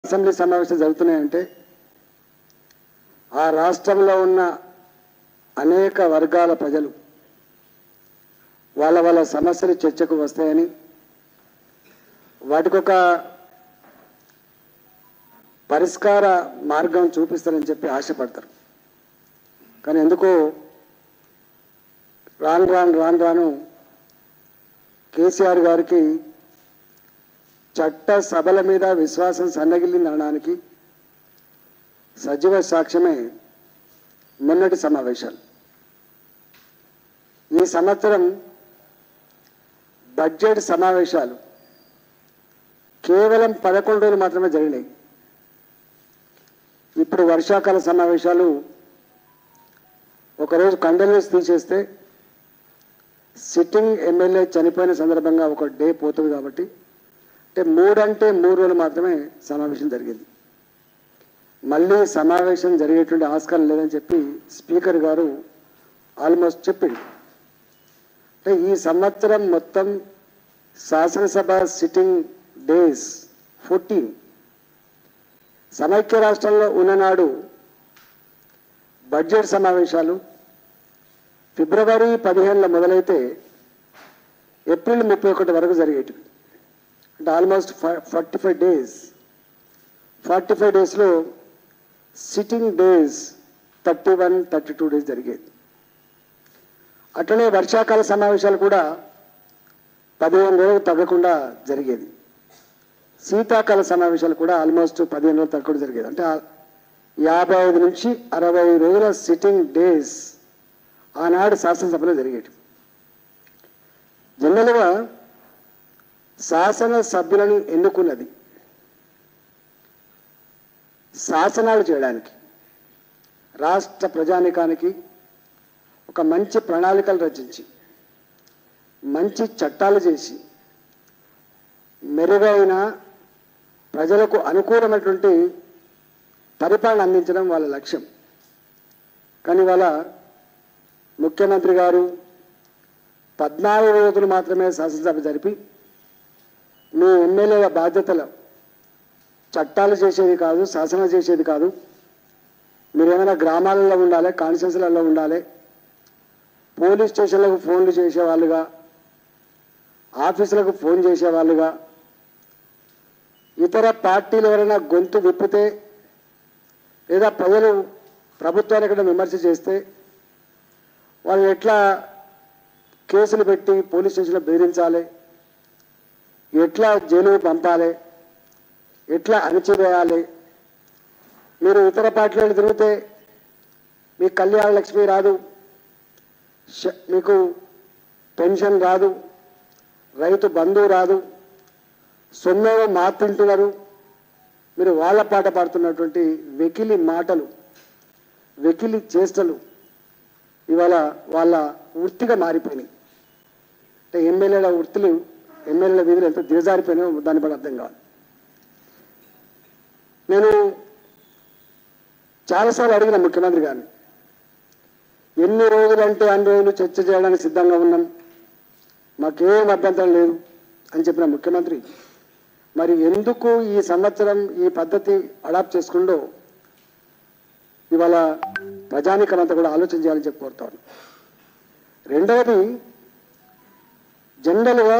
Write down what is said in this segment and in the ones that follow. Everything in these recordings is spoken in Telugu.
అసెంబ్లీ సమావేశాలు జరుగుతున్నాయంటే ఆ రాష్ట్రంలో ఉన్న అనేక వర్గాల ప్రజలు వాళ్ళ వాళ్ళ సమస్యలు చర్చకు వస్తాయని వాటికొక పరిష్కార మార్గం చూపిస్తారని చెప్పి ఆశపడతారు కానీ ఎందుకో రాను రాను రాను రాను కేసీఆర్ గారికి చట్ట సభల మీద విశ్వాసం సన్నగిల్లింది అనడానికి సజీవ సాక్ష్యమే మొన్నటి సమావేశాలు ఈ సంవత్సరం బడ్జెట్ సమావేశాలు కేవలం పదకొండు రోజులు మాత్రమే జరిగినాయి ఇప్పుడు వర్షాకాల సమావేశాలు ఒకరోజు కండల్యూస్ తీసేస్తే సిట్టింగ్ ఎమ్మెల్యే చనిపోయిన సందర్భంగా ఒక డే పోతుంది కాబట్టి అంటే మూడంటే మూడు రోజులు మాత్రమే సమావేశం జరిగింది మళ్ళీ సమావేశం జరిగేటువంటి ఆస్కారం లేదని చెప్పి స్పీకర్ గారు ఆల్మోస్ట్ చెప్పింది అంటే ఈ సంవత్సరం మొత్తం శాసనసభ సిట్టింగ్ డేస్ ఫోర్టీన్ సమైక్య రాష్ట్రంలో ఉన్ననాడు బడ్జెట్ సమావేశాలు ఫిబ్రవరి పదిహేనులో మొదలైతే ఏప్రిల్ ముప్పై ఒకటి వరకు జరిగేటివి అంటే almost forty five days forty five డేస్లో sitting days thirty one thirty two days జరిగేది అట్లనే వర్షాకాల సమావేశాలు కూడా పదిహేను రోజులు తగ్గకుండా జరిగేది శీతాకాల సమావేశాలు కూడా ఆల్మోస్ట్ పదిహేను రోజులు తగ్గకుండా జరిగేది అంటే ఆ యాభై ఐదు నుంచి అరవై రోజుల సిట్టింగ్ డేస్ ఆనాడు శాసనసభలో జరిగేవి జనరల్గా శాసన సభ్యులను ఎన్నుకున్నది శాసనాలు చేయడానికి రాష్ట్ర ప్రజానికానికి ఒక మంచి ప్రణాళికలు రచించి మంచి చట్టాలు చేసి మెరుగైన ప్రజలకు అనుకూలమైనటువంటి పరిపాలన అందించడం వాళ్ళ లక్ష్యం కానీ వాళ్ళ ముఖ్యమంత్రి గారు పద్నాలుగు రోజులు మాత్రమే శాసనసభ జరిపి మీ ఎమ్మెల్యేల బాధ్యతలు చట్టాలు చేసేది కాదు శాసనం చేసేది కాదు మీరు ఏమైనా గ్రామాలలో ఉండాలి కాన్స్టిట్యూన్సీలలో ఉండాలి పోలీస్ స్టేషన్లకు ఫోన్లు చేసేవాళ్ళుగా ఆఫీసులకు ఫోన్ చేసేవాళ్ళుగా ఇతర పార్టీలు ఎవరైనా గొంతు విప్పితే లేదా ప్రజలు ప్రభుత్వాన్ని ఎక్కడ విమర్శ చేస్తే వాళ్ళు ఎట్లా కేసులు పెట్టి పోలీస్ స్టేషన్లో బెదిరించాలి ఎట్లా జైలుకు పంపాలి ఎట్లా అణచివేయాలి మీరు ఇతర పార్టీలను తిరిగితే మీకు కళ్యాణ లక్ష్మి రాదు ష- మీకు పెన్షన్ రాదు రైతు బంధువు రాదు సొమ్మేమో మాత్రింటున్నారు మీరు వాళ్ళ పాట పాడుతున్నటువంటి వెకిలి మాటలు వెకిలి చేష్టలు ఇవాళ వాళ్ళ వృత్తిగా మారిపోయినాయి అంటే ఎమ్మెల్యేల వృత్తులు ఎమ్మెల్యేల విధులు ఎంత దిగజారిపోయినాయో దాన్ని బట్టి అర్థం కావాలి నేను చాలాసార్లు అడిగిన ముఖ్యమంత్రి గారిని ఎన్ని రోజులంటే అన్ని రోజులు చర్చ చేయడానికి సిద్ధంగా ఉన్నాం మాకేం అభ్యంతరం లేదు అని చెప్పిన ముఖ్యమంత్రి మరి ఎందుకు ఈ సంవత్సరం ఈ పద్ధతి అడాప్ట్ చేసుకుంటూ ఇవాళ ప్రజానికమంతా కూడా ఆలోచన చేయాలని చెప్పి కోరుతాను రెండవది జనరల్గా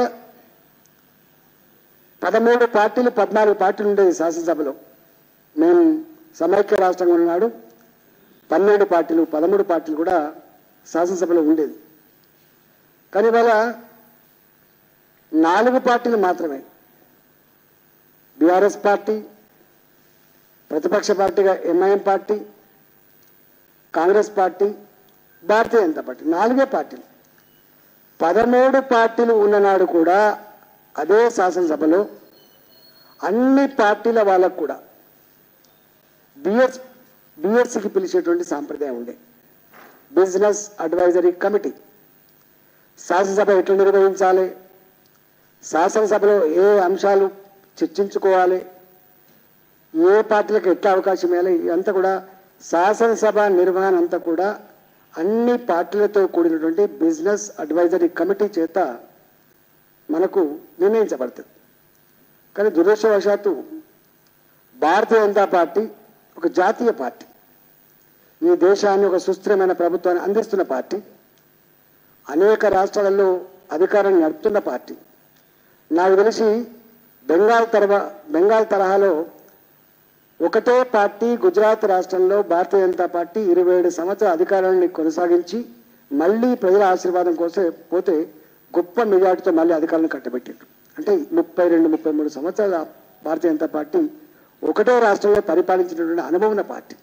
పదమూడు పార్టీలు పద్నాలుగు పార్టీలు ఉండేది శాసనసభలో మేము సమైక్య రాష్ట్రంగా ఉన్నాడు పన్నెండు పార్టీలు పదమూడు పార్టీలు కూడా శాసనసభలో ఉండేది కానీ ఇవాళ నాలుగు పార్టీలు మాత్రమే బీఆర్ఎస్ పార్టీ ప్రతిపక్ష పార్టీగా MIM party Congress party Bharatiya Janata party నాలుగే పార్టీలు పదమూడు పార్టీలు ఉన్ననాడు కూడా అదే శాసనసభలో అన్ని పార్టీల వాళ్ళకు కూడా బిఎస్ బిఎస్సికి పిలిచేటువంటి సాంప్రదాయం ఉండే బిజినెస్ అడ్వైజరీ కమిటీ శాసనసభ ఎట్లా నిర్వహించాలి శాసనసభలో ఏ అంశాలు చర్చించుకోవాలి ఏ పార్టీలకు ఎట్లా అవకాశం ఇవ్వాలి ఇదంతా కూడా శాసనసభ నిర్వహణ అంతా కూడా అన్ని పార్టీలతో కూడినటువంటి బిజినెస్ అడ్వైజరీ కమిటీ చేత మనకు నిర్ణయించబడుతుంది కానీ దురదృష్టవశాత్తు భారతీయ జనతా పార్టీ ఒక జాతీయ పార్టీ ఈ దేశాన్ని ఒక సుస్థిరమైన ప్రభుత్వాన్ని అందిస్తున్న పార్టీ అనేక రాష్ట్రాలలో అధికారాన్ని నడుపుతున్న పార్టీ నాకు తెలిసి బెంగాల్ తరహా బెంగాల్ తరహాలో ఒకటే పార్టీ గుజరాత్ రాష్ట్రంలో భారతీయ జనతా పార్టీ ఇరవై ఏడు సంవత్సరాల అధికారాన్ని కొనసాగించి మళ్ళీ ప్రజల ఆశీర్వాదం కోసం పోతే గొప్ప మెజార్టీతో మళ్ళీ అధికారాన్ని కట్టబెట్టారు అంటే ముప్పై రెండు ముప్పై మూడు సంవత్సరాల భారతీయ జనతా పార్టీ ఒకటే రాష్ట్రంలో పరిపాలించినటువంటి అనుభవం ఉన్న పార్టీ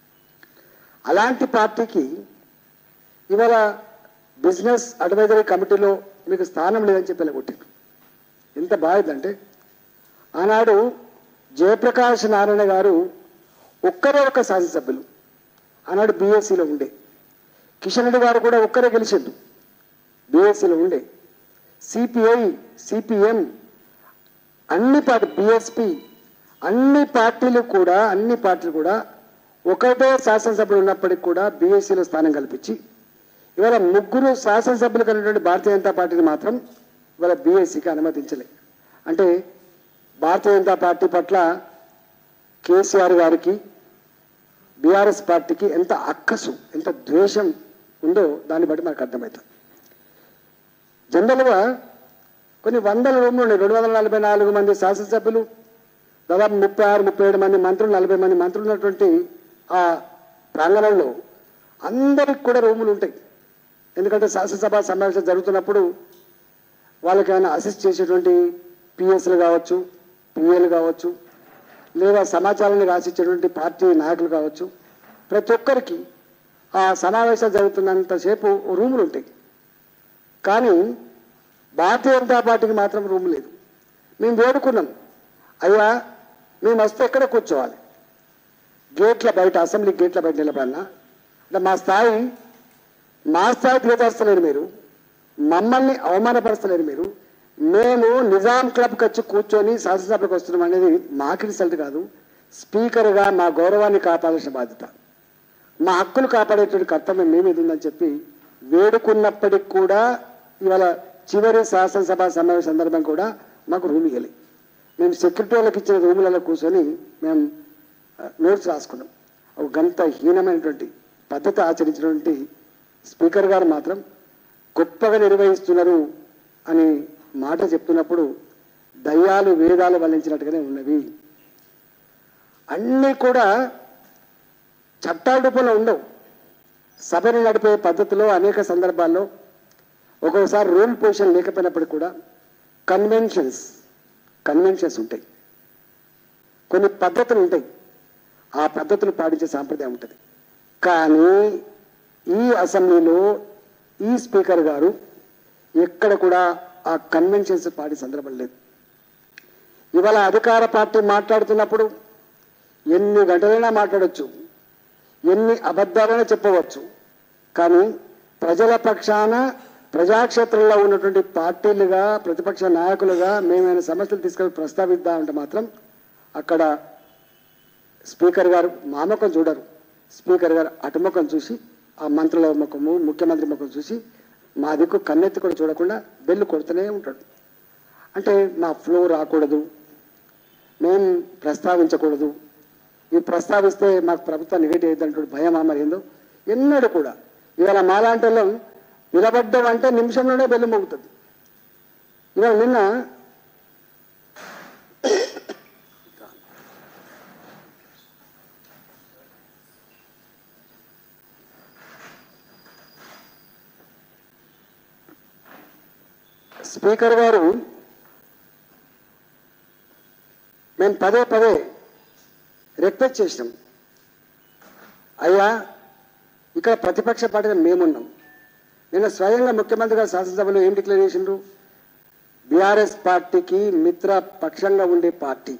అలాంటి పార్టీకి ఇవాళ బిజినెస్ అడ్వైజరీ కమిటీలో మీకు స్థానం లేదని చెప్పి కొట్టారు ఎంత బాగుందంటే ఆనాడు జయప్రకాష్ నారాయణ గారు ఒక్కరే ఒక్క శాసనసభ్యులు ఆనాడు బీఎస్సీలో ఉండే కిషన్ రెడ్డి గారు కూడా ఒక్కరే గెలిచిండు బీఎస్సీలో ఉండే సిపిఐ సిపిఎం అన్ని పార్టీ బిఎస్పి అన్ని పార్టీలు కూడా అన్ని పార్టీలు కూడా ఒకటే శాసనసభ్యులు ఉన్నప్పటికీ కూడా బీఎస్సీలో స్థానం కల్పించి ఇవాళ ముగ్గురు శాసనసభ్యులు కలిగినటువంటి భారతీయ జనతా పార్టీని మాత్రం ఇవాళ బీఎస్సీకి అనుమతించలే అంటే భారతీయ జనతా పార్టీ పట్ల కేసీఆర్ గారికి బీఆర్ఎస్ పార్టీకి ఎంత అక్కసు ఎంత ద్వేషం ఉందో దాన్ని బట్టి మనకు అర్థమవుతుంది జనరల్గా కొన్ని వందల రూములు ఉన్నాయి రెండు వందల నలభై నాలుగు మంది శాసనసభ్యులు దాదాపు ముప్పై ఆరు ముప్పై ఏడు మంది మంత్రులు నలభై మంది మంత్రులు ఉన్నటువంటి ఆ ప్రాంగణంలో అందరికి కూడా రూములు ఉంటాయి ఎందుకంటే శాసనసభ సమావేశం జరుగుతున్నప్పుడు వాళ్ళకి ఏమైనా అసిస్ట్ చేసేటువంటి పిఎస్లు కావచ్చు పిఏలు కావచ్చు లేదా సమాచారాన్ని రాసిచ్చేటువంటి పార్టీ నాయకులు కావచ్చు ప్రతి ఒక్కరికి ఆ సమావేశం జరుగుతున్నంతసేపు రూములు ఉంటాయి కానీ భారతీయ జనతా పార్టీకి మాత్రం రూమ్ లేదు మేము వేడుకున్నాం అయ్యా మేము వస్తే ఎక్కడ కూర్చోవాలి గేట్ల బయట అసెంబ్లీ గేట్ల బయట నిలబడినా అంటే మా స్థాయి మా స్థాయి దిగజార్చలేరు మీరు మమ్మల్ని అవమానపరచలేరు మీరు మేము నిజాం క్లబ్కి వచ్చి కూర్చొని శాసనసభకు వస్తున్నాం అనేది మాకు రిజల్ట్ కాదు స్పీకర్గా మా గౌరవాన్ని కాపాడాల్సిన బాధ్యత మా హక్కులు కాపాడేటువంటి కర్తవ్యం మీ మీద ఉందని చెప్పి వేడుకున్నప్పటికి కూడా ఇవాళ చివరి శాసనసభ సమావేశం సందర్భం కూడా మాకు రూమ్ ఇవ్వలే మేము సెక్రటరీ వాళ్ళకి ఇచ్చిన రూములలో కూర్చొని మేము ఆ, నోట్స్ రాసుకున్నాం ఒక గంత హీనమైనటువంటి పద్ధతి ఆచరించినటువంటి స్పీకర్ గారు మాత్రం గొప్పగా నిర్వహిస్తున్నారు అని మాట చెప్తున్నప్పుడు దయ్యాలు వేదాలు వల్లించినట్టుగానే ఉన్నవి అన్నీ కూడా చట్టాల రూపంలో ఉండవు సభను నడిపే పద్ధతిలో అనేక సందర్భాల్లో ఒక్కొక్కసారి రూల్ పొజిషన్ లేకపోయినప్పటికీ కూడా కన్వెన్షన్స్ కన్వెన్షన్స్ ఉంటాయి కొన్ని పద్ధతులు ఉంటాయి ఆ పద్ధతులు పాటించే సాంప్రదాయం ఉంటుంది కానీ ఈ అసెంబ్లీలో ఈ స్పీకర్ గారు ఎక్కడ కూడా ఆ కన్వెన్షన్స్ పాటి సందర్భం లేదు ఇవాళ అధికార పార్టీ మాట్లాడుతున్నప్పుడు ఎన్ని గంటలైనా మాట్లాడొచ్చు ఎన్ని అబద్ధాలైనా చెప్పవచ్చు కానీ ప్రజల పక్షాన ప్రజాక్షేత్రంలో ఉన్నటువంటి పార్టీలుగా ప్రతిపక్ష నాయకులుగా మేమైనా సమస్యలు తీసుకొని ప్రస్తావిద్దామంటే మాత్రం అక్కడ స్పీకర్ గారు మా ముఖం చూడరు స్పీకర్ గారు అటు ముఖం చూసి ఆ మంత్రుల ముఖము ముఖ్యమంత్రి ముఖం చూసి మా దిక్కు కన్నెత్తి కూడా చూడకుండా బెల్లు కొడుతూనే ఉంటాడు అంటే మా ఫ్లో రాకూడదు మేము ప్రస్తావించకూడదు ఇది ప్రస్తావిస్తే మాకు ప్రభుత్వం నెగటివ్ అవుతుందంటే భయం మరి ఏందో ఎన్నడూ కూడా ఇవాళ మాలాంటి వాళ్ళం నిలబడ్డం అంటే నిమిషంలోనే బెల్లు మోగుతుంది ఇవాళ నిన్న స్పీకర్ గారు మేము పదే పదే రిక్వెస్ట్ చేసినాం అయ్యా ఇక్కడ ప్రతిపక్ష పార్టీగా మేమున్నాం నిన్న స్వయంగా ముఖ్యమంత్రి గారు శాసనసభలో ఏం డిక్లేర్ చేసిండ్రు బీఆర్ఎస్ పార్టీకి మిత్ర పక్షంగా ఉండే పార్టీ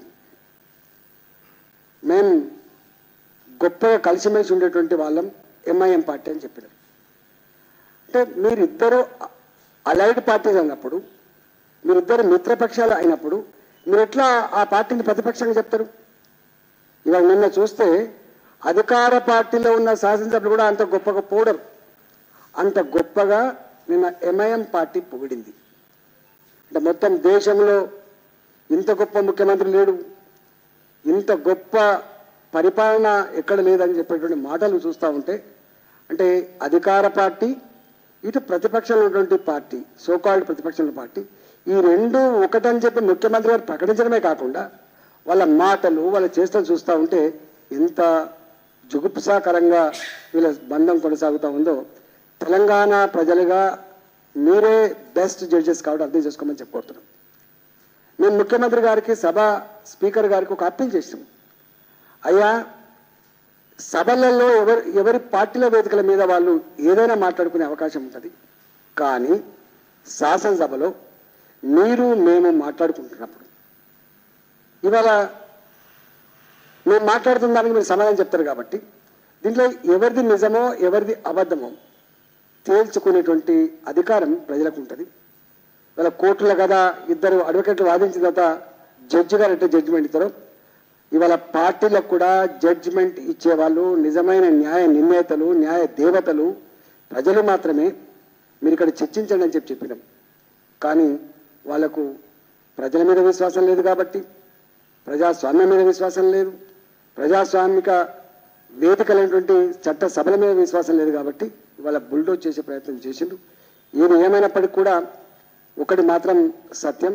మేము గొప్పగా కలిసిమెలిసి ఉండేటువంటి వాళ్ళం ఎంఐఎం పార్టీ అని చెప్పినారు అంటే మీరిద్దరూ అలైడ్ పార్టీస్ అన్నప్పుడు మీరిద్దరు మిత్రపక్షాలు అయినప్పుడు మీరు ఎట్లా ఆ పార్టీని ప్రతిపక్షంగా చెప్తారు ఇవాళ నిన్న చూస్తే అధికార పార్టీలో ఉన్న శాసనసభ్యులు కూడా అంత గొప్పగా పోడరు అంత గొప్పగా నిన్న ఎంఐఎం పార్టీ పొగిడింది అంటే మొత్తం దేశంలో ఇంత గొప్ప ముఖ్యమంత్రి లేడు ఇంత గొప్ప పరిపాలన ఎక్కడ లేదని చెప్పేటువంటి మాటలు చూస్తూ ఉంటే అంటే అధికార పార్టీ ఇటు ప్రతిపక్షంలో ఉన్నటువంటి పార్టీ సోకాల్డ్ ప్రతిపక్షంలో పార్టీ ఈ రెండు ఒకటని చెప్పి ముఖ్యమంత్రి గారు ప్రకటించడమే కాకుండా వాళ్ళ మాటలు వాళ్ళ చేష్టలు చూస్తూ ఉంటే ఎంత జుగుప్సాకరంగా వీళ్ళ బంధం కొనసాగుతూ ఉందో తెలంగాణ ప్రజలుగా మీరే బెస్ట్ జడ్జెస్ కాబట్టి అర్థం చేసుకోమని చెప్పుకుంటున్నాం మేము ముఖ్యమంత్రి గారికి సభ స్పీకర్ గారికి ఒక అప్పీల్ చేసాం అయ్యా సభలలో ఎవరి ఎవరి పార్టీల వేదికల మీద వాళ్ళు ఏదైనా మాట్లాడుకునే అవకాశం ఉంటుంది కానీ శాసనసభలో మీరు మేము మాట్లాడుకుంటున్నప్పుడు ఇవాళ మేము మాట్లాడుతున్న దానికి మీరు సమాధానం చెప్తారు కాబట్టి దీంట్లో ఎవరిది నిజమో ఎవరిది అబద్ధమో తేల్చుకునేటువంటి అధికారం ప్రజలకు ఉంటుంది వాళ్ళ కోర్టుల కదా ఇద్దరు అడ్వకేట్లు వాదించిన తర్వాత జడ్జి గారు ఎట్లా జడ్జిమెంట్ ఇస్తారో ఇవాళ పార్టీలకు కూడా జడ్జిమెంట్ ఇచ్చేవాళ్ళు నిజమైన న్యాయ నిర్ణేతలు న్యాయ దేవతలు ప్రజలు మాత్రమే మీరు ఇక్కడ చర్చించండి అని చెప్పి చెప్పినాం కానీ వాళ్లకు ప్రజల మీద విశ్వాసం లేదు కాబట్టి ప్రజాస్వామ్యం మీద విశ్వాసం లేదు ప్రజాస్వామిక వేదికలైనటువంటి చట్ట సభల మీద విశ్వాసం లేదు కాబట్టి ఇవాళ బుల్డోజ్ చేసే ప్రయత్నం చేసిండు ఏది ఏమైనప్పటికీ కూడా ఒకటి మాత్రం సత్యం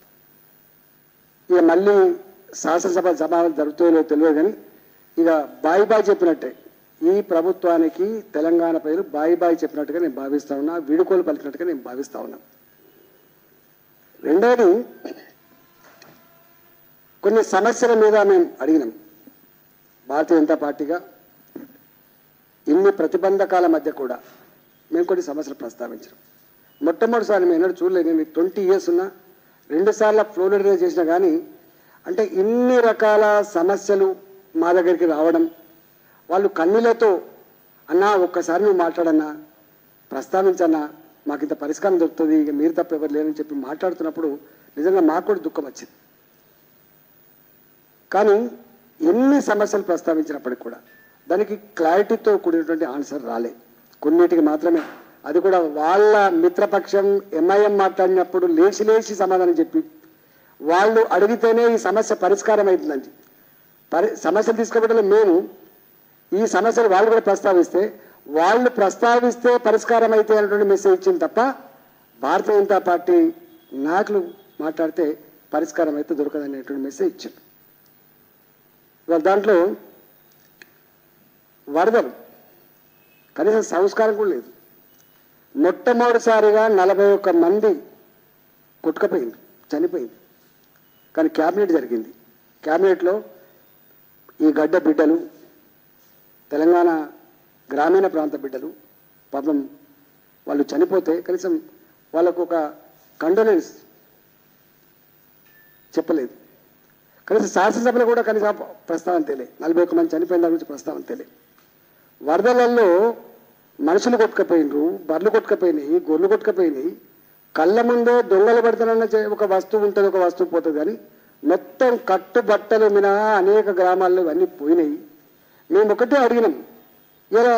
ఇక మళ్ళీ శాసనసభ సమావేశం జరుగుతుందో తెలియదు కానీ ఇక బాయ్ బాయ్ చెప్పినట్టే ఈ ప్రభుత్వానికి తెలంగాణ ప్రజలు బాయ్ బాయ్ చెప్పినట్టుగా నేను భావిస్తా ఉన్నా వీడుకోలు పలికినట్టుగా నేను భావిస్తా ఉన్నా రెండోది కొన్ని సమస్యల మీద మేము అడిగినాం భారతీయ జనతా పార్టీగా ఇన్ని ప్రతిబంధకాల మధ్య కూడా మేము కొన్ని సమస్యలు ప్రస్తావించాం మొట్టమొదటిసారి మేము ఎన్నడూ చూడలేదు నేను ట్వంటీ ఇయర్స్ ఉన్నా రెండు సార్లు ఫ్లోరిడా చేసినా కానీ అంటే ఇన్ని రకాల సమస్యలు మా దగ్గరికి రావడం వాళ్ళు కన్నీళ్లతో అన్నా ఒక్కసారి నువ్వు మాట్లాడన్నా ప్రస్తావించన్నా మాకు ఇంత పరిష్కారం దొరుకుతుంది ఇక మీరు తప్ప ఎవరు లేరని చెప్పి మాట్లాడుతున్నప్పుడు నిజంగా మాకు కూడా దుఃఖం వచ్చింది కానీ ఎన్ని సమస్యలు ప్రస్తావించినప్పటికి కూడా దానికి క్లారిటీతో కూడినటువంటి ఆన్సర్ రాలే కొన్నిటికి మాత్రమే అది కూడా వాళ్ళ మిత్రపక్షం ఎంఐఎం మాట్లాడినప్పుడు లేచి లేచి సమాధానం చెప్పి వాళ్ళు అడిగితేనే ఈ సమస్య పరిష్కారం అవుతుందని పరి సమస్యలు తీసుకుపోవడంలో మేము ఈ సమస్యలు వాళ్ళు కూడా ప్రస్తావిస్తే వాళ్ళు ప్రస్తావిస్తే పరిష్కారం అయితే అనేటువంటి మెసేజ్ ఇచ్చింది తప్ప భారతీయ జనతా పార్టీ నాయకులు మాట్లాడితే పరిష్కారం అయితే దొరకదనేటువంటి మెసేజ్ ఇచ్చింది ఇవాళ దాంట్లో వరదలు కనీసం సంస్కారం కూడా లేదు మొట్టమొదటిసారిగా నలభై ఒక్క మంది కొట్టుకపోయింది చనిపోయింది కానీ క్యాబినెట్ జరిగింది క్యాబినెట్లో ఈ గడ్డ బిడ్డలు తెలంగాణ గ్రామీణ ప్రాంత బిడ్డలు పాపం వాళ్ళు చనిపోతే కనీసం వాళ్ళకు ఒక కండోలెన్స్ చెప్పలేదు కనీసం శాసనసభలో కూడా కనీసం ప్రస్తావన తేలే నలభై ఒక్క మంది చనిపోయిన దాని గురించి ప్రస్తావన తేలే వరదలలో మనుషులు కొట్టుకపోయినరు బర్రెలు కొట్టుకపోయినాయి గొర్రెలు కొట్టుకపోయినాయి కళ్ళ ముందే దొంగలు పడతానన్న చే- ఒక వస్తువు ఉంటుంది ఒక వస్తువు పోతుంది కానీ మొత్తం కట్టుబట్టలు మినహా అనేక గ్రామాల్లో ఇవన్నీ పోయినాయి మేము ఒకటే అడిగినాం ఇలా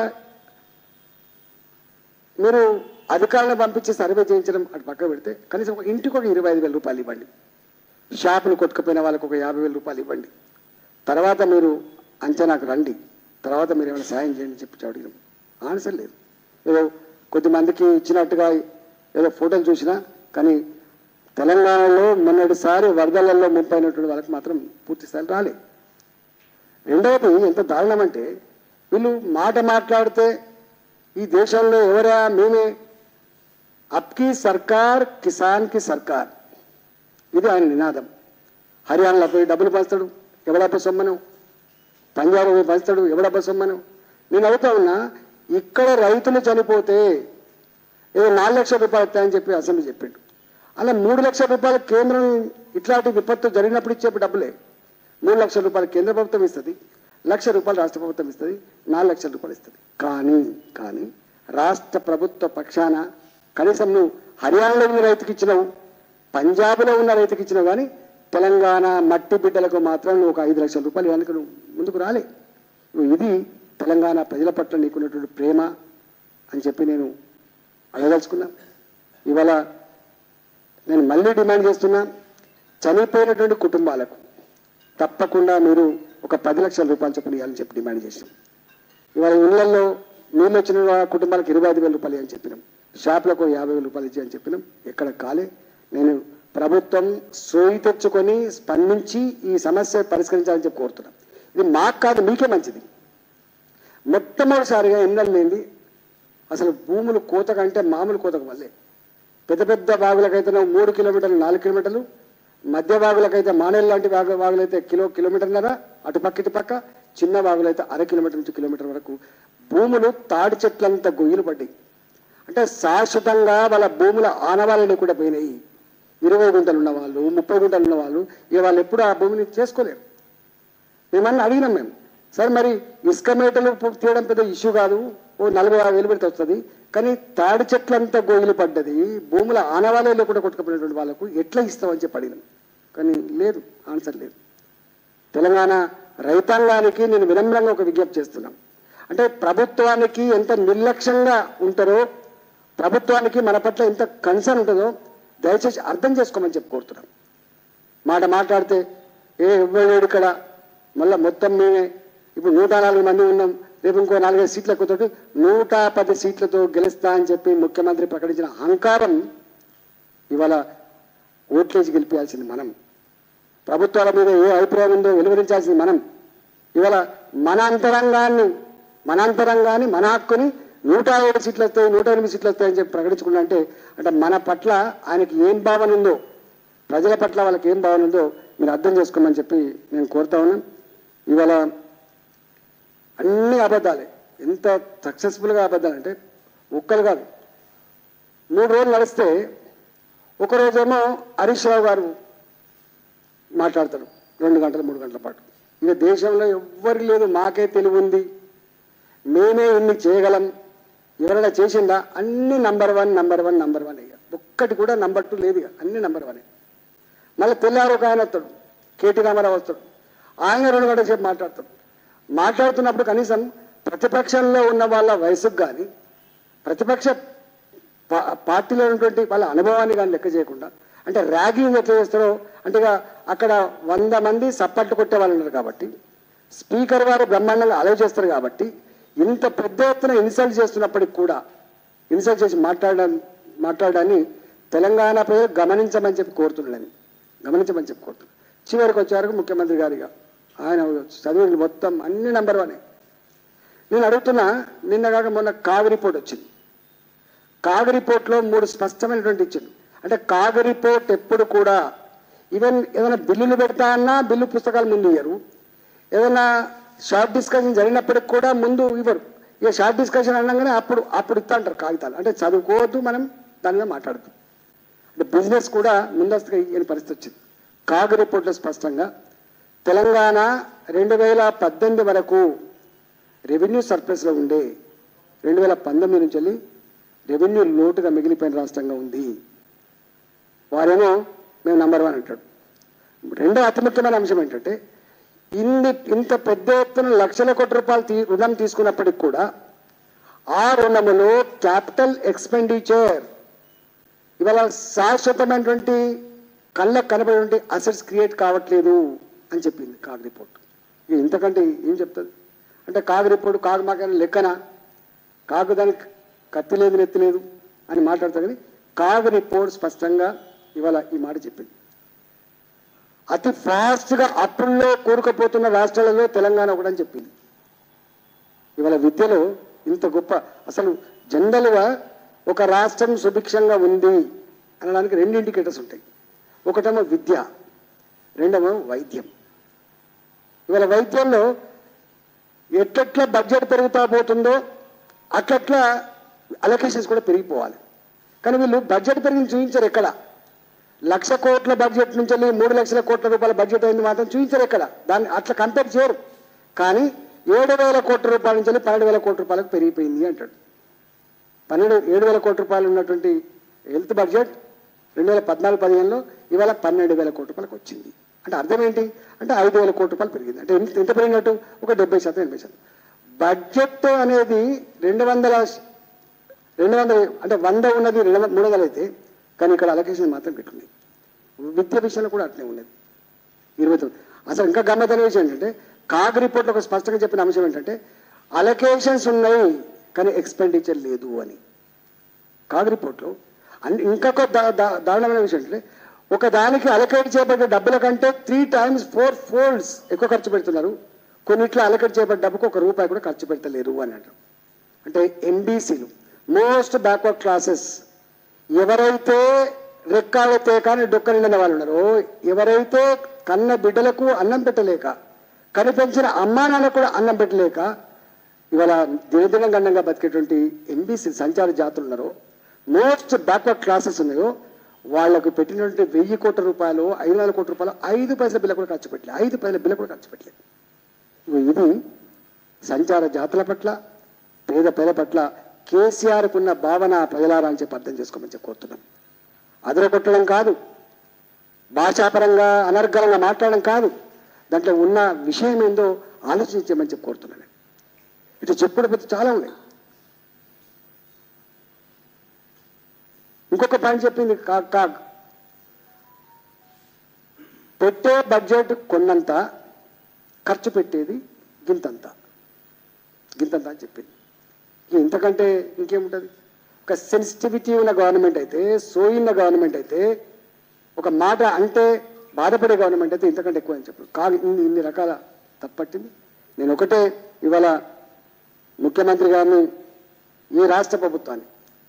మీరు అధికారులను పంపించి సర్వే చేయించడం అటు పక్క పెడితే కనీసం ఒక ఇంటికి ఒక ఇరవై ఐదు వేల రూపాయలు ఇవ్వండి షాపులు కొట్టుకుపోయిన వాళ్ళకి ఒక యాభై వేల రూపాయలు ఇవ్వండి తర్వాత మీరు అంచనాకు రండి తర్వాత మీరు ఏమైనా సాయం చేయండి చెప్పి అడిగినాం ఆన్సర్ లేదు ఏదో కొద్దిమందికి ఇచ్చినట్టుగా ఏదో ఫోటోలు చూసినా కానీ తెలంగాణలో మొన్నటిసారి వరదలలో ముంపైనటువంటి వాళ్ళకి మాత్రం పూర్తి స్థాయి రాలే రెండవది ఎంత దారుణం అంటే వీళ్ళు మాట మాట్లాడితే ఈ దేశంలో ఎవరా మేమే అప్కి సర్కార్ కిసాన్ కి సర్కార్ ఇది ఆయన నినాదం హర్యానాలో పోయి డబ్బులు పంచుతాడు ఎవడబ్బ సొమ్మను పంజాబ్ పోయి పంచుతాడు ఎవడబ్బ సొమ్మను నేను అవుతా ఉన్నా ఇక్కడ రైతులు చనిపోతే ఏదో నాలుగు లక్షల రూపాయలు ఇస్తాయని చెప్పి అసెంబ్లీ చెప్పిండు అలా మూడు లక్షల రూపాయలు కేంద్రం ఇట్లాంటి విపత్తు జరిగినప్పుడు ఇచ్చే డబ్బులే మూడు లక్షల రూపాయలు కేంద్ర ప్రభుత్వం ఇస్తుంది లక్ష రూపాయలు రాష్ట్ర ప్రభుత్వం ఇస్తుంది నాలుగు లక్షల రూపాయలు ఇస్తుంది కానీ కానీ రాష్ట్ర ప్రభుత్వ పక్షాన కనీసం నువ్వు హర్యానాలో ఉన్న రైతుకి ఇచ్చినావు పంజాబ్లో ఉన్న రైతుకి ఇచ్చినావు కానీ తెలంగాణ మట్టి బిడ్డలకు మాత్రం నువ్వు ఒక ఐదు లక్షల రూపాయలు వెనక నువ్వు ముందుకు రాలే నువ్వు ఇది తెలంగాణ ప్రజల పట్ల నీకున్నటువంటి ప్రేమ అని చెప్పి నేను అడగదలుచుకున్నా ఇవాళ నేను మళ్ళీ డిమాండ్ చేస్తున్నా చనిపోయినటువంటి కుటుంబాలకు తప్పకుండా మీరు ఒక పది లక్షల రూపాయలు చొప్పున ఇవ్వాలని చెప్పి డిమాండ్ చేసినాం ఇవాళ ఇళ్లలో నీళ్ళు వచ్చిన వా- కుటుంబాలకు ఇరవై ఐదు వేల రూపాయలు అని చెప్పినాం షాపులకు యాభై వేల రూపాయలు ఇచ్చి అని చెప్పినాం ఎక్కడ కాలే నేను ప్రభుత్వం సోయి తెచ్చుకొని స్పందించి ఈ సమస్య పరిష్కరించాలని చెప్పి కోరుతున్నాం ఇది మాకు కాదు మీకే మంచిది మొట్టమొదటిసారిగా ఎన్నెళ్ళింది అసలు భూములు కోత కంటే మామూలు కోతకు వల్లే పెద్ద పెద్ద బాగులకైతే మూడు కిలోమీటర్లు నాలుగు కిలోమీటర్లు మధ్య బాగులకైతే మానేలు లాంటి బాగు బాగులైతే కిలో కిలోమీటర్న్నర అటు పక్క ఇటు పక్క చిన్న బాగులైతే అర కిలోమీటర్ నుంచి కిలోమీటర్ వరకు భూములు తాడి చెట్లంత గొయ్యలు పడ్డాయి అంటే శాశ్వతంగా వాళ్ళ భూముల ఆనవాళ్ళు కూడా పోయినాయి ఇరవై గుంటలు ఉన్న వాళ్ళు ముప్పై గుంటలు ఉన్న వాళ్ళు ఇక వాళ్ళు ఎప్పుడు ఆ భూమిని చేసుకోలేరు మేమన్నా అడిగినాం మేము సార్ మరి ఇసుక మేటలు పు- తీయడం పెద్ద ఇష్యూ కాదు ఓ నలభై యాభై వేలు పెడితే వస్తుంది కానీ తాడి చెట్లంతా గోయిలు పడ్డది భూముల ఆనవాళ్ళలో కూడా కొట్టుకుపోయినటువంటి వాళ్ళకు ఎట్లా ఇస్తామని చెప్పి అడిగినాం కానీ లేదు ఆన్సర్ లేదు తెలంగాణ రైతాంగానికి నేను వినమ్రంగా ఒక విజ్ఞప్తి చేస్తున్నాం అంటే ప్రభుత్వానికి ఎంత నిర్లక్ష్యంగా ఉంటారో ప్రభుత్వానికి మన పట్ల ఎంత కన్సర్న్ ఉంటుందో దయచేసి అర్థం చేసుకోమని చెప్పి కోరుతున్నాం మాట మాట్లాడితే ఏ ఇవ్వలేడు ఇక్కడ మళ్ళీ మొత్తం మేమే ఇప్పుడు నూట నాలుగు మంది ఉన్నాం రేపు ఇంకో నాలుగైదు సీట్ల ఎక్కువతోటి నూట పది సీట్లతో గెలుస్తా అని చెప్పి ముఖ్యమంత్రి ప్రకటించిన అహంకారం ఇవాళ ఓట్లేసి గెలిపించాల్సింది మనం ప్రభుత్వాల మీద ఏ అభిప్రాయం ఉందో వెలువరించాల్సింది మనం ఇవాళ మన అంతరంగాన్ని మన అంతరంగాన్ని మన హక్కుని నూట ఏడు సీట్లు వస్తాయి నూట ఎనిమిది సీట్లు వస్తాయని చెప్పి ప్రకటించుకున్నా అంటే అంటే మన పట్ల ఆయనకి ఏం భావన ఉందో ప్రజల పట్ల వాళ్ళకి ఏం భావన ఉందో మీరు అర్థం చేసుకోమని చెప్పి నేను కోరుతా ఉన్నాను ఇవాళ అన్ని అబద్ధాలే ఎంత సక్సెస్ఫుల్గా అబద్ధాలు అంటే ఒక్కరు కాదు మూడు రోజులు నడిస్తే ఒక రోజేమో హరీష్ రావు గారు మాట్లాడతాడు రెండు గంటలు మూడు గంటల పాటు ఇక దేశంలో ఎవ్వరికి లేదు మాకే తెలివి ఉంది మేమే ఇన్ని చేయగలం ఎవరైనా చేసిందా అన్ని number one number one number one ఇక ఒక్కటి కూడా నంబర్ టూ లేదు ఇక అన్ని నంబర్ వన్ మళ్ళీ తెల్లారు ఒక ఆయన వస్తాడు కేటీ రామారావు వస్తాడు ఆయన రెండు గంటల సేపు మాట్లాడతాడు మాట్లాడుతున్నప్పుడు కనీసం ప్రతిపక్షంలో ఉన్న వాళ్ళ వయసుకు కానీ ప్రతిపక్ష పా- పార్టీలో ఉన్నటువంటి వాళ్ళ అనుభవాన్ని కానీ లెక్క చేయకుండా అంటే ర్యాగింగ్ ఎట్లా చేస్తారో అంటే ఇక అక్కడ వంద మంది సప్పట్లు కొట్టే వాళ్ళు ఉన్నారు కాబట్టి స్పీకర్ వారు బ్రహ్మాండంగా అలవ్ చేస్తారు కాబట్టి ఇంత పెద్ద ఎత్తున ఇన్సల్ట్ చేస్తున్నప్పటికి కూడా ఇన్సల్ట్ చేసి మాట్లాడడం మాట్లాడడాన్ని తెలంగాణ ప్రజలు గమనించమని చెప్పి కోరుతున్నాడని గమనించమని చెప్పి కోరుతున్నాడు చివరికి వచ్చేవరకు ముఖ్యమంత్రి గారిగా ఆయన చదివిన మొత్తం అన్ని నంబర్ వన్ నేను అడుగుతున్నా నిన్న కాక మొన్న కావి రిపోర్ట్ వచ్చింది కాగ్ రిపోర్ట్లో మూడు స్పష్టమైనటువంటి ఇచ్చింది అంటే కాగ్ రిపోర్ట్ ఎప్పుడు కూడా ఈవెన్ ఏదైనా బిల్లులు పెడతా అన్నా బిల్లు పుస్తకాలు ముందు ఇయ్యరు ఏదైనా షార్ట్ డిస్కషన్ జరిగినప్పటికి కూడా ముందు ఇవ్వరు ఇక షార్ట్ డిస్కషన్ అనగానే అప్పుడు అప్పుడు ఇస్తా అంటారు కాగితాలు అంటే చదువుకోవద్దు మనం దాని మీద మాట్లాడద్దు అంటే బిజినెస్ కూడా ముందస్తుగా ఇయ్యని పరిస్థితి వచ్చింది కాగ్ రిపోర్ట్లో స్పష్టంగా తెలంగాణ రెండు వేల పద్దెనిమిది వరకు రెవెన్యూ సర్ప్లస్లో ఉండే రెండు వేల పంతొమ్మిది నుంచి వెళ్ళి రెవెన్యూ లోటుగా మిగిలిపోయిన రాష్ట్రంగా ఉంది వారేమో మేము నంబర్ వన్ అంటాడు రెండో అతి ముఖ్యమైన అంశం ఏంటంటే ఇన్ని ఇంత పెద్ద ఎత్తున లక్షల కోట్ల రూపాయలు తీ రుణం తీసుకున్నప్పటికి కూడా ఆ రుణములో క్యాపిటల్ ఎక్స్పెండిచర్ ఇవాళ శాశ్వతమైనటువంటి కళ్ళకు కనబడేటువంటి అసెట్స్ క్రియేట్ కావట్లేదు అని చెప్పింది కాగ్ రిపోర్ట్ ఇక ఇంతకంటే ఏం చెప్తుంది అంటే కాగ్ రిపోర్ట్ కాగ్ మాకైనా లెక్కన కాగు దానికి కత్తి లేదు నెత్తి లేదు అని మాట్లాడతా కానీ కాగ్ రిపోర్ట్ స్పష్టంగా ఇవాళ ఈ మాట చెప్పింది అతి ఫాస్ట్గా అప్పుల్లో కూరుకుపోతున్న రాష్ట్రాలలో తెలంగాణ ఒకటని చెప్పింది ఇవాళ విద్యలో ఇంత గొప్ప అసలు జనరల్గా ఒక రాష్ట్రం సుభిక్షంగా ఉంది అనడానికి రెండు ఇండికేటర్స్ ఉంటాయి ఒకటేమో విద్య రెండేమో వైద్యం ఇవాళ వైద్యంలో ఎట్లెట్లా బడ్జెట్ పెరుగుతా పోతుందో అట్లట్లా అలొకేషన్స్ కూడా పెరిగిపోవాలి కానీ వీళ్ళు బడ్జెట్ పెరిగింది చూపించారు ఎక్కడ లక్ష కోట్ల బడ్జెట్ నుంచి వెళ్ళి మూడు లక్షల కోట్ల రూపాయల బడ్జెట్ అయింది మాత్రం చూపించారు ఎక్కడ దాన్ని అట్లా కంపేర్ చేయరు కానీ ఏడు వేల కోట్ల రూపాయల నుంచి వెళ్ళి పన్నెండు వేల కోట్ల రూపాయలకు పెరిగిపోయింది అంటాడు పన్నెండు ఏడు వేల కోట్ల రూపాయలు ఉన్నటువంటి హెల్త్ బడ్జెట్ రెండు వేల పద్నాలుగు పదిహేనులో ఇవాళ పన్నెండు వేల కోట్ల రూపాయలకు వచ్చింది అంటే అర్థం ఏంటి అంటే ఐదు వేల కోట్ల రూపాయలు పెరిగింది అంటే ఎంత ఎంత పెరిగినట్టు ఒక డెబ్బై శాతం ఎనభై శాతం బడ్జెట్ అనేది రెండు వందల రెండు వందల అంటే వంద ఉన్నది రెండు వందల మూడు వందలు అయితే కానీ ఇక్కడ అలొకేషన్ మాత్రం పెట్టున్నాయి విద్య విషయంలో కూడా అట్లే ఉండేది ఇరవై తొమ్మిది అసలు ఇంకా గమ్మతైన విషయం ఏంటంటే కాగ్ రిపోర్ట్లో ఒక స్పష్టంగా చెప్పిన అంశం ఏంటంటే అలొకేషన్స్ ఉన్నాయి కానీ ఎక్స్పెండిచర్ లేదు అని కాగ్ రిపోర్ట్లో అన్ని ఇంకొక దా- దా- దారుణమైన విషయం ఏంటంటే ఒక దానికి అలొకేట్ చేయబడ్డ డబ్బుల కంటే త్రీ టైమ్స్ ఫోర్ ఫోల్డ్స్ ఎక్కువ ఖర్చు పెడుతున్నారు కొన్నిట్లో అలొకేట్ చేయబడ్డ డబ్బుకు ఒక రూపాయి కూడా ఖర్చు పెడతలేరు అని అంటారు అంటే ఎంబీసీలు మోస్ట్ బ్యాక్వర్డ్ క్లాసెస్ ఎవరైతే రెక్కాడితే కానీ డొక్క నిండిన వాళ్ళు ఉన్నారో ఎవరైతే కన్న బిడ్డలకు అన్నం పెట్టలేక కనిపించిన అమ్మా నాన్నకు కూడా అన్నం పెట్టలేక ఇవాళ దినదిన గండంగా బతికేటువంటి ఎంబీసీ సంచార జాతులు ఉన్నారో మోస్ట్ బ్యాక్వర్డ్ క్లాసెస్ ఉన్నాయో వాళ్లకు పెట్టినటువంటి వెయ్యి కోట్ల రూపాయలు ఐదు వందల కోట్ల రూపాయలు ఐదు పైసల బిల్ల కూడా ఖర్చు పెట్టలేదు ఐదు పైసల బిల్ల కూడా ఖర్చు పెట్టలేదు ఇగో ఇది సంచార జాతుల పట్ల పేద పేద పట్ల కేసీఆర్కు ఉన్న భావన ప్రజలారా అని చెప్పి అర్థం చేసుకోమని చెప్పి కోరుతున్నాం అదరగొట్టడం కాదు భాషాపరంగా అనర్గళంగా మాట్లాడడం కాదు దాంట్లో ఉన్న విషయం ఏందో ఆలోచించమని చెప్పి కోరుతున్నాను ఇటు చెప్పుడు పోతే చాలా ఉన్నాయి ఇంకొక పాయింట్ చెప్పింది కాగ్ కాగ్ పెట్టే బడ్జెట్ కొన్నంత ఖర్చు పెట్టేది గింతంత గింతంత అని చెప్పింది ఇక ఇంతకంటే ఇంకేముంటుంది ఒక సెన్సిటివిటీ ఉన్న గవర్నమెంట్ అయితే సోయిన్న గవర్నమెంట్ అయితే ఒక మాట అంటే బాధపడే గవర్నమెంట్ అయితే ఇంతకంటే ఎక్కువ అని చెప్పు కాదు ఇన్ని ఇన్ని రకాల తప్పట్టింది నేను ఒకటే ఇవాళ ముఖ్యమంత్రి గారిని ఈ రాష్ట్ర ప్రభుత్వాన్ని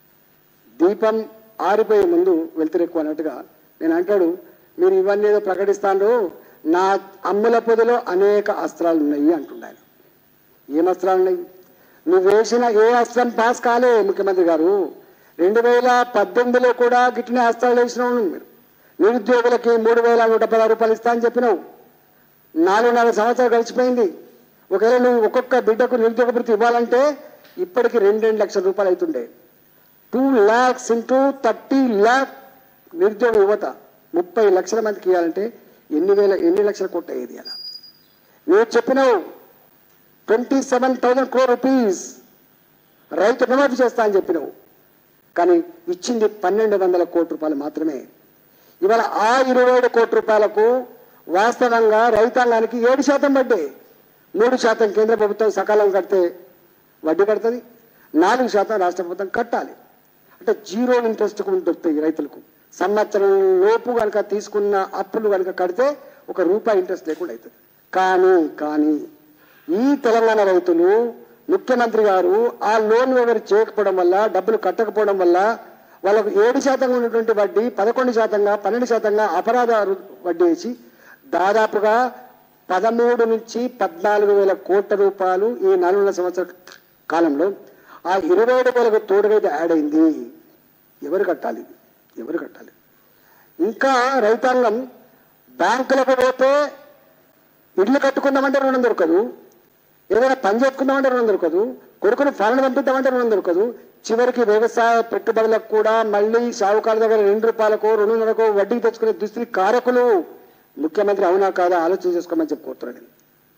దీపం ఆరిపోయే ముందు వెళ్తురు ఎక్కువ అన్నట్టుగా నేను అంటాడు మీరు ఇవన్నీ ఏదో ప్రకటిస్తాను నా అమ్ముల పొదిలో అనేక అస్త్రాలు ఉన్నాయి అంటున్నాను ఏం అస్త్రాలు ఉన్నాయి నువ్వు వేసిన ఏ అస్త్రం పాస్ కాలే ముఖ్యమంత్రి గారు రెండు వేల పద్దెనిమిదిలో కూడా గిట్టిన అస్త్రాలు వేసినావు నువ్వు మీరు నిరుద్యోగులకి మూడు వేల నూట పదహారు రూపాయలు ఇస్తా అని చెప్పినావు నాలుగున్నర సంవత్సరాలు గడిచిపోయింది ఒకవేళ నువ్వు ఒక్కొక్క బిడ్డకు నిరుద్యోగ భృతి ఇవ్వాలంటే ఇప్పటికి రెండు రెండు లక్షల రూపాయలు అవుతుండే two lakhs into thirty lakh నిరుద్యోగ యువత ముప్పై లక్షల మందికి ఇవ్వాలంటే ఎన్ని వేల ఎన్ని లక్షల కోట్ల అయ్యేది అలా నువ్వు చెప్పినావు twenty seven thousand crore rupees రైతు రుణమాఫీ చేస్తా అని చెప్పినావు కానీ ఇచ్చింది పన్నెండు వందల కోట్ల రూపాయలు మాత్రమే ఇవాళ ఆ ఇరవై ఏడు కోట్ల రూపాయలకు వాస్తవంగా రైతాంగానికి ఏడు శాతం పడ్డాయి మూడు శాతం కేంద్ర ప్రభుత్వం సకాలం కడితే వడ్డీ పడుతుంది నాలుగు శాతం రాష్ట్ర ప్రభుత్వం కట్టాలి అంటే జీరో ఇంట్రెస్ట్ దొరుకుతాయి రైతులకు సంవత్సరం లోపు కనుక తీసుకున్న అప్పులు కనుక కడితే ఒక రూపాయి ఇంట్రెస్ట్ లేకుండా అవుతుంది కానీ కానీ ఈ తెలంగాణ రైతులు ముఖ్యమంత్రి గారు ఆ లోన్ ఎవరు చేయకపోవడం వల్ల డబ్బులు కట్టకపోవడం వల్ల వాళ్ళకు ఏడు శాతం ఉన్నటువంటి వడ్డీ పదకొండు శాతంగా పన్నెండు శాతంగా అపరాధ రు- వడ్డీ వేసి దాదాపుగా పదమూడు నుంచి పద్నాలుగు వేల కోట్ల రూపాయలు ఈ నాలుగున్నర సంవత్సరాల కాలంలో ఆ ఇరవై ఏడు వేలకు తోడుగా ఇది యాడ్ అయింది ఎవరు కట్టాలి ఎవరు కట్టాలి ఇంకా రైతాంగం బ్యాంకులకు పోతే ఇల్లు కట్టుకుందామంటే రుణం దొరకదు ఏదైనా పని చేసుకుందామంటే రుణం దొరకదు కొడుకుని ఫారెన్ పంపిద్దామంటే రుణం దొరకదు చివరికి వ్యవసాయ పెట్టుబడులకు కూడా మళ్ళీ షావుకారు దగ్గర రెండు రూపాయలకు రెండున్నరకు వడ్డీకి తెచ్చుకునే దుస్థితి కారకులు ముఖ్యమంత్రి అవునా కాదా ఆలోచన చేసుకోమని చెప్పి కోరుతున్నాడు నేను.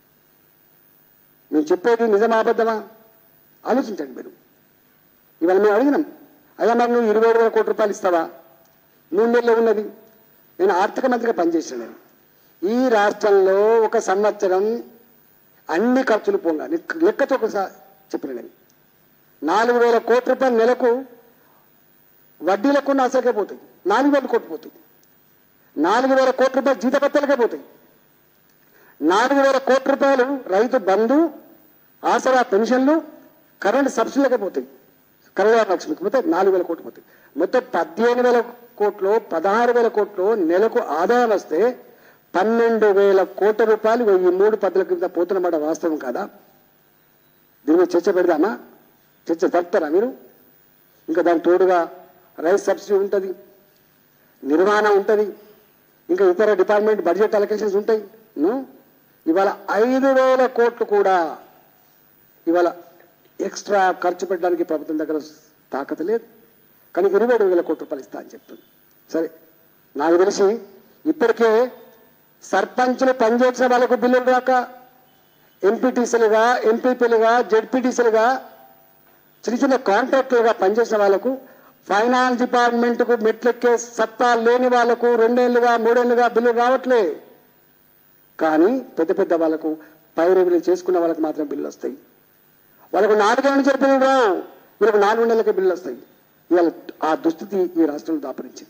నేను చెప్పేది నిజమా అబద్ధమా ఆలోచించండి మీరు ఇవాళ మేము అడిగినాం అయ్యా మరి నువ్వు ఇరవై ఏడు వేల కోట్ల రూపాయలు ఇస్తావా మూడు నెలలు ఉన్నది నేను ఆర్థిక మంత్రిగా పనిచేసాను నేను ఈ రాష్ట్రంలో ఒక సంవత్సరం అన్ని ఖర్చులు పోగా నీకు లెక్కతో ఒకసారి చెప్పిన నేను నాలుగు వేల కోట్ల రూపాయలు నెలకు వడ్డీలకు అసలుకే పోతాయి నాలుగు వేల కోట్లు పోతాయి నాలుగు వేల కోట్ల రూపాయలు జీతపత్యాలకే పోతాయి నాలుగు వేల కోట్ల రూపాయలు రైతు బంధు ఆసరా పెన్షన్లు కరెంట్ సబ్సిడీలకే పోతాయి కళ్యాణ లక్ష్మికి పోతే నాలుగు వేల కోట్లు పోతాయి మొత్తం పదిహేను వేల కోట్లు పదహారు వేల కోట్లు నెలకు ఆదాయం వస్తే పన్నెండు వేల కోట్ల రూపాయలు వెయ్యి మూడు పదుల కింద పోతున్నమాట వాస్తవం కాదా దీని మీద చర్చ పెడదామా చర్చ జరుపుతారా మీరు ఇంకా దాని తోడుగా రైస్ సబ్సిడీ ఉంటుంది నిర్వహణ ఉంటుంది ఇంకా ఇతర డిపార్ట్మెంట్ బడ్జెట్ అలొకేషన్స్ ఉంటాయి ను? ఇవాళ ఐదు వేల కోట్లు కూడా ఇవాళ ఎక్స్ట్రా ఖర్చు పెట్టడానికి ప్రభుత్వం దగ్గర తాకత లేదు కానీ ఇరవై ఏడు వేల కోట్ల రూపాయలు ఇస్తా అని చెప్తుంది సరే నాకు తెలిసి ఇప్పటికే సర్పంచ్లు పనిచేసిన వాళ్ళకు బిల్లులు రాక ఎంపీటీసీలుగా ఎంపీపీలుగా జెడ్పీటీసీలుగా చిన్న చిన్న కాంట్రాక్టర్గా పనిచేసిన వాళ్ళకు ఫైనాన్స్ డిపార్ట్మెంట్కు మెట్లెక్కే సత్తా లేని వాళ్ళకు రెండేళ్లుగా మూడేళ్లుగా బిల్లు రావట్లే కానీ పెద్ద పెద్ద వాళ్ళకు పైరవిలు చేసుకున్న వాళ్ళకి మాత్రం బిల్లు వస్తాయి వాళ్ళకు నాలుగేళ్ళ నుంచి బిల్లు రావు వీళ్ళకు నాలుగు నెలలకే బిల్లు వస్తాయి ఇవాళ ఆ దుస్థితి ఈ రాష్ట్రంలో దాపరించింది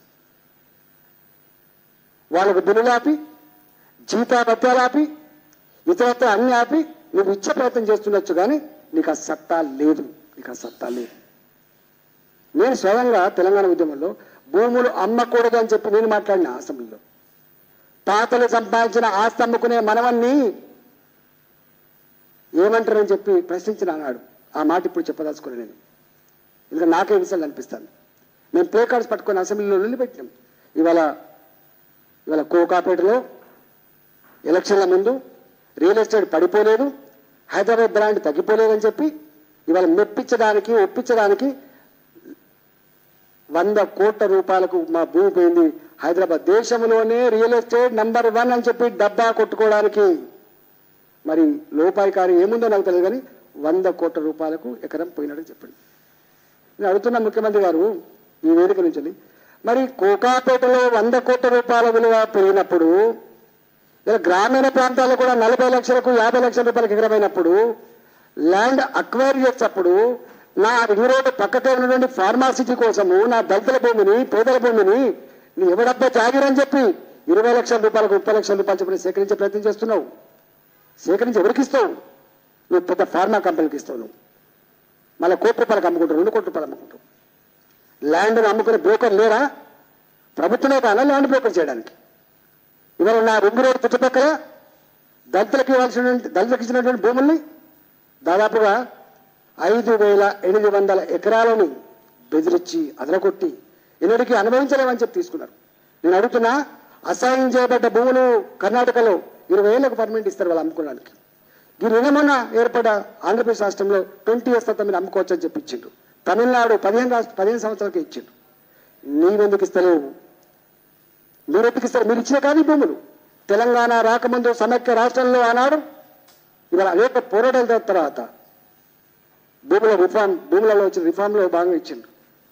వాళ్ళకు బిల్లులు ఆపి జీతాభత్యాలు ఆపి ఇతరత్ర అన్ని ఆపి నువ్వు ఇచ్చే ప్రయత్నం చేస్తుండొచ్చు కానీ నీకు ఆ సత్తా లేదు నీకు ఆ సత్తా లేదు నేను స్వయంగా తెలంగాణ ఉద్యమంలో భూములు అమ్మకూడదు అని చెప్పి నేను మాట్లాడిన అసెంబ్లీలో తాతలు సంపాదించిన ఆస్తి అమ్ముకునే మనవన్ని ఏమంటారని చెప్పి ప్రశ్నించిన అన్నాడు ఆ మాట ఇప్పుడు చెప్పదలుచుకుని నేను ఇంకా నాకే ఇన్సల్ట్ అనిపిస్తాను మేము ప్లే కార్డ్స్ పట్టుకొని అసెంబ్లీలో నిలబెట్టినాం ఇవాళ ఇవాళ కోకాపేటలో ఎలక్షన్ల ముందు రియల్ ఎస్టేట్ పడిపోలేదు హైదరాబాద్ బ్రాండ్ తగ్గిపోలేదని చెప్పి ఇవాళ మెప్పించడానికి ఒప్పించడానికి వంద కోట్ల రూపాయలకు మా భూమి పోయింది హైదరాబాద్ దేశంలోనే రియల్ ఎస్టేట్ నంబర్ వన్ అని చెప్పి డబ్బా కొట్టుకోవడానికి మరి లోపాయికారి ఏముందో నాకు తెలియదు కానీ వంద కోట్ల రూపాయలకు ఎకరం పోయినాడని చెప్పండి నేను అడుగుతున్నా ముఖ్యమంత్రి గారు ఈ వేదిక నుంచి మరి కోకాపేటలో వంద కోట్ల రూపాయల విలువ పెరిగినప్పుడు ఇలా గ్రామీణ ప్రాంతాల్లో కూడా నలభై లక్షలకు యాభై లక్షల రూపాయలకు ఎకరమైనప్పుడు ల్యాండ్ అక్వైర్ చేసేటప్పుడు నా రింగ్ రోడ్డు పక్కకే ఉన్నటువంటి ఫార్మాసిటీ కోసము నా దళితుల భూమిని పేదల భూమిని నీ ఎవడబ్బా జాగిరని చెప్పి ఇరవై లక్షల రూపాయలకు ముప్పై లక్షల రూపాయలు చెప్పి సేకరించే ప్రయత్నం చేస్తున్నావు సేకరించి ఎవరికి ఇస్తావు నువ్వు పెద్ద ఫార్మా కంపెనీకి ఇస్తావు నువ్వు మళ్ళీ కోటి రూపాయలకు అమ్ముకుంటావు రెండు కోట్ల రూపాయలు అమ్ముకుంటావు ల్యాండ్ను అమ్ముకునే బ్రోకర్ లేరా ప్రభుత్వమే కానా ల్యాండ్ బ్రోకర్ చేయడానికి ఇవాళ నా రింగ్ రోడ్ చుట్టుపక్కల దళితులకు ఇవ్వాల్సిన దళితులకు ఇచ్చినటువంటి భూముల్ని దాదాపుగా ఐదు వేల ఎనిమిది వందల ఎకరాలను బెదిరించి అదరగొట్టి ఎన్నటికీ అనుభవించలేమని చెప్పి తీసుకున్నారు నేను అడుగుతున్నా అసైన్ చేయబడ్డ భూములు కర్ణాటకలో ఇరవై ఏళ్ళకు పర్మిట్ ఇస్తారు వాళ్ళు అమ్ముకోవడానికి ఈ నిన్న ఏర్పడ్డ ఆంధ్రప్రదేశ్ రాష్ట్రంలో ట్వంటీ ఇయర్స్ తర్వాత మీరు అమ్ముకోవచ్చు అని చెప్పి ఇచ్చిండు తమిళనాడు పదిహేను రాష్ట్ర పదిహేను సంవత్సరాలకే ఇచ్చిండు నీవెందుకు ఇస్తలేవు మీరు ఎందుకు ఇస్తారు మీరు ఇచ్చిన కానీ భూములు తెలంగాణ రాకముందు సమైక్య రాష్ట్రంలో ఆనాడు ఇవాళ అనేక పోరాటాల తర్వాత భూముల రిఫార్మ్ భూములలో వచ్చిన రిఫార్మ్లో భాగంగా ఇచ్చిండు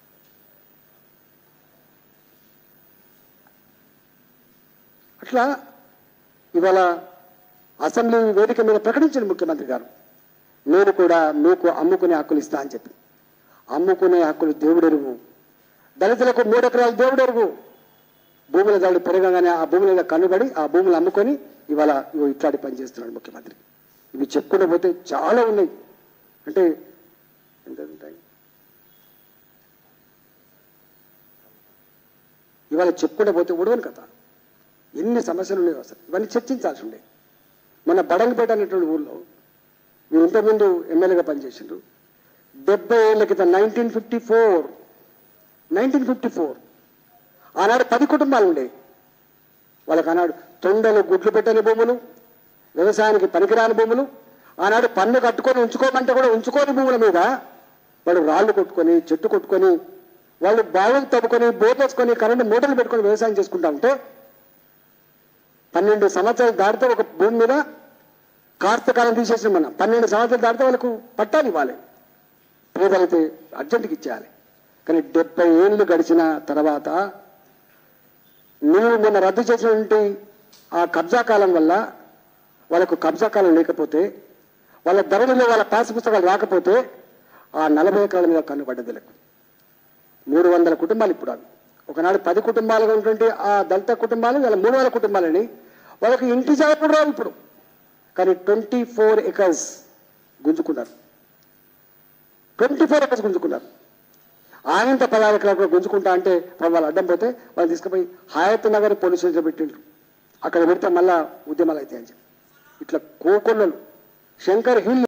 అట్లా ఇవాళ అసెంబ్లీ వేదిక మీద ప్రకటించిన ముఖ్యమంత్రి గారు నేను కూడా మీకు అమ్ముకునే హక్కులు ఇస్తా అని చెప్పి అమ్ముకునే హక్కులు దేవుడెరుగు దళితులకు మూడు ఎకరాలు దేవుడెరుగు భూముల దాడి పెరగగానే ఆ భూముల మీద కనుబడి ఆ భూములు అమ్ముకొని ఇవాళ ఇగో ఇట్లాంటి పని చేస్తున్నాడు ముఖ్యమంత్రి ఇవి చెప్పుకుంటూ పోతే చాలా ఉన్నాయి అంటే ఎంత ఉంటాయి ఇవాళ చెప్పుకుంటూ పోతే ఉడవని కథ ఎన్ని సమస్యలు ఉన్నాయో అసలు ఇవన్నీ చర్చించాల్సి ఉండే మన బడంగపేట అనేటువంటి ఊళ్ళో మీరు ఇంతకుముందు ఎమ్మెల్యేగా పనిచేసిండ్రు డెబ్బై ఏళ్ళ క్రితం nineteen fifty four nineteen fifty four ఆనాడు పది కుటుంబాలు ఉండే వాళ్ళకి ఆనాడు తొండలు గుడ్లు పెట్టని భూములు వ్యవసాయానికి పనికిరాని భూములు ఆనాడు పన్ను కట్టుకొని ఉంచుకోమంటే కూడా ఉంచుకోని భూముల మీద వాళ్ళు రాళ్ళు కొట్టుకొని చెట్టు కొట్టుకొని వాళ్ళు బావులు తవ్వుకొని బోటేసుకొని కరెంటు మూటలు పెట్టుకొని వ్యవసాయం చేసుకుంటా ఉంటే పన్నెండు సంవత్సరాలు దాటితే ఒక భూమి మీద కార్తకాలం తీసేసిన మనం పన్నెండు సంవత్సరాలు దాటితే వాళ్ళకు పట్టాలు ఇవ్వాలి పేదలైతే అర్జెంటుకి ఇచ్చేయాలి కానీ డెబ్బై ఏళ్ళు గడిచిన తర్వాత నువ్వు మొన్న రద్దు చేసినటువంటి ఆ కబ్జా కాలం వల్ల వాళ్ళకు కబ్జా కాలం లేకపోతే వాళ్ళ ధరలలో వాళ్ళ పాస్ పుస్తకాలు రాకపోతే ఆ నలభై ఎకరాల మీద కన్నుపడ్డది వీళ్ళకు మూడు వందల కుటుంబాలు ఇప్పుడు అవి ఒకనాడు పది కుటుంబాలుగా ఉన్నటువంటి ఆ దళిత కుటుంబాలు ఇలా మూడు వందల కుటుంబాలని వాళ్ళకి ఇంటి జాగా కూడా రావు ఇప్పుడు కానీ ట్వంటీ ఫోర్ ఎకర్స్ గుంజుకున్నారు ట్వంటీ ఫోర్ ఎకర్స్ గుంజుకున్నారు ఆయనంత పదహారు ఎకరాలు కూడా గుంజుకుంటా అంటే పాపం వాళ్ళు అడ్డం పోతే వాళ్ళు తీసుకుపోయి హయత్ నగర్ పోలీస్ స్టేషన్లో పెట్టిండ్రు అక్కడ పెడితే మళ్ళా ఉద్యమాలు అయితే అని చెప్పి ఇట్లా కోకొల్లలు శంకర్ హిల్